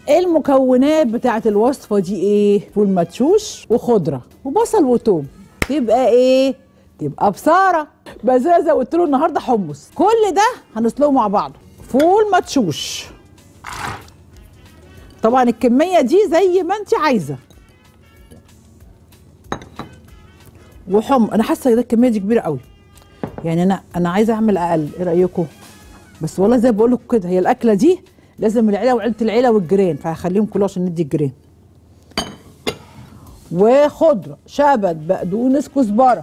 المكونات بتاعت الوصفه دي ايه فول مدشوش وخضره وبصل وتوم تبقى ايه تبقى بصاره بس انا زودت له النهارده حمص كل ده هنسلقه مع بعضه فول مدشوش طبعا الكميه دي زي ما انت عايزه وحم انا حاسه ان الكميه دي كبيره قوي يعني انا انا عايزه اعمل اقل ايه رايكم بس والله زي ما بقول لكم كده هي الاكله دي لازم العيله وعيله العيله والجيران فهخليهم كلهم عشان ندي الجيران وخضره شبت بقدونس كزبره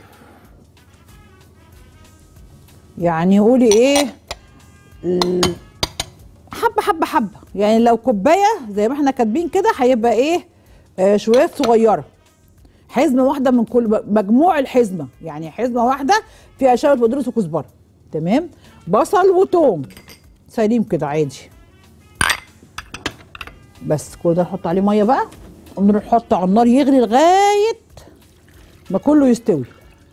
يعني قولي ايه ال- حبه حبه حبه يعني لو كوبايه زي ما احنا كاتبين كده هيبقى ايه آه شويات صغيره حزمه واحده من كل مجموع الحزمه يعني حزمه واحده فيها شبت بقدونس وكزبره تمام بصل وتوم سليم كده عادي بس كل ده نحط عليه ميه بقى ونروح نحطه على النار يغلي لغايه ما كله يستوي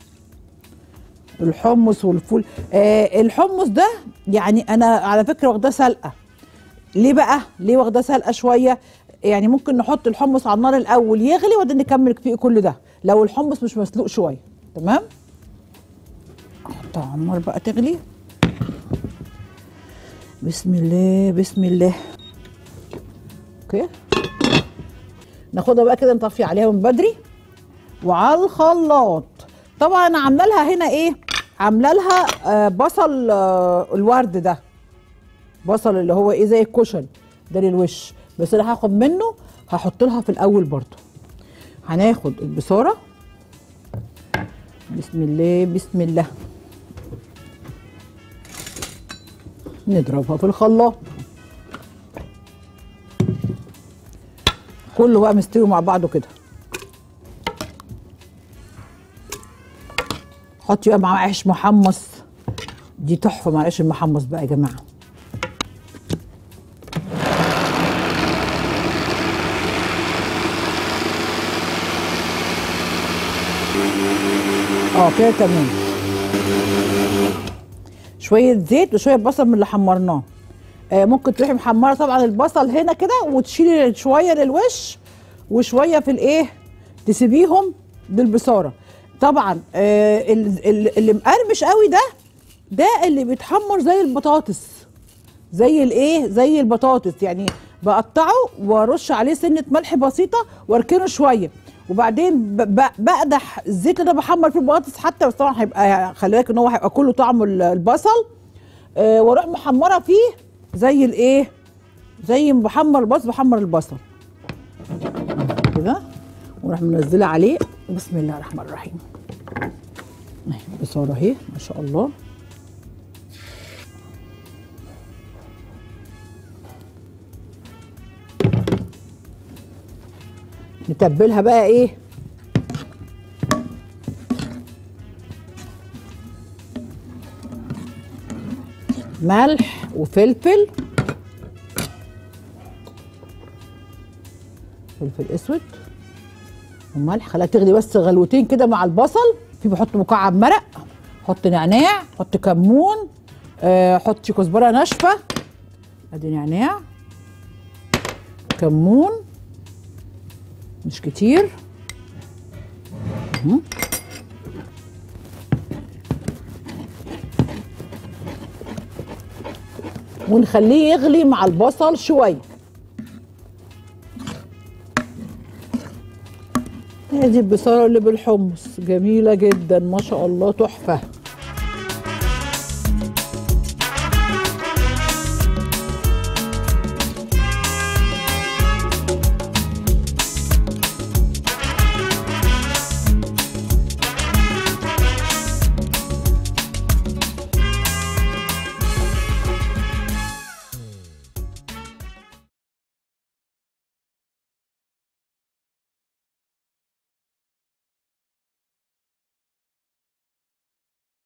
الحمص والفول آه الحمص ده يعني انا على فكره واخداه سلقه ليه بقى ليه واخداه سلقه شويه يعني ممكن نحط الحمص على النار الاول يغلي وبعدين نكمل فيه كل ده لو الحمص مش مسلوق شويه تمام احطها على النار بقى تغلي بسم الله بسم الله اوكي ناخدها بقى كده نطفي عليها من بدري وعلى الخلاط طبعا انا عامله لها هنا ايه عامله لها آه بصل آه الورد ده بصل اللي هو ايه زي الكشري ده للوش بس انا هاخد منه هحط لها في الاول برضو هناخد البصاره بسم الله بسم الله نضربها في الخلاط كله بقى مستوي مع بعضه كده حطي بقى معاه عيش محمص دي تحفه مع العيش المحمص بقى يا جماعه اه كده تمام شويه زيت وشويه بصل من اللي حمرناه آه ممكن تروحي محمره طبعا البصل هنا كده وتشيلي شويه للوش وشويه في الايه تسيبيهم للبصاره طبعا آه ال- ال- اللي مقرمش قوي ده ده اللي بيتحمر زي البطاطس زي الايه زي البطاطس يعني بقطعه وارش عليه سنه ملح بسيطه واركنه شويه وبعدين ب- ب- بقدح الزيت اللي انا بحمر فيه البطاطس حتى بس طبعا هيبقى خلي بالك ان هو هيبقى كله طعم ال- البصل آه واروح محمره فيه زي الايه زي ما بحمر البصل بحمر البصل كده وراح منزله عليه بسم الله الرحمن الرحيم اهي بصاره اهي ما شاء الله نتبلها بقى ايه ملح وفلفل فلفل اسود وملح خليها تغلي بس غلوتين كده مع البصل في بحط مكعب مرق حط نعناع حط كمون آه، حطي كزبره ناشفه ادي نعناع كمون مش كتير مهم. ونخليه يغلي مع البصل شويه هذه البصاره اللي بالحمص جميله جدا ما شاء الله تحفه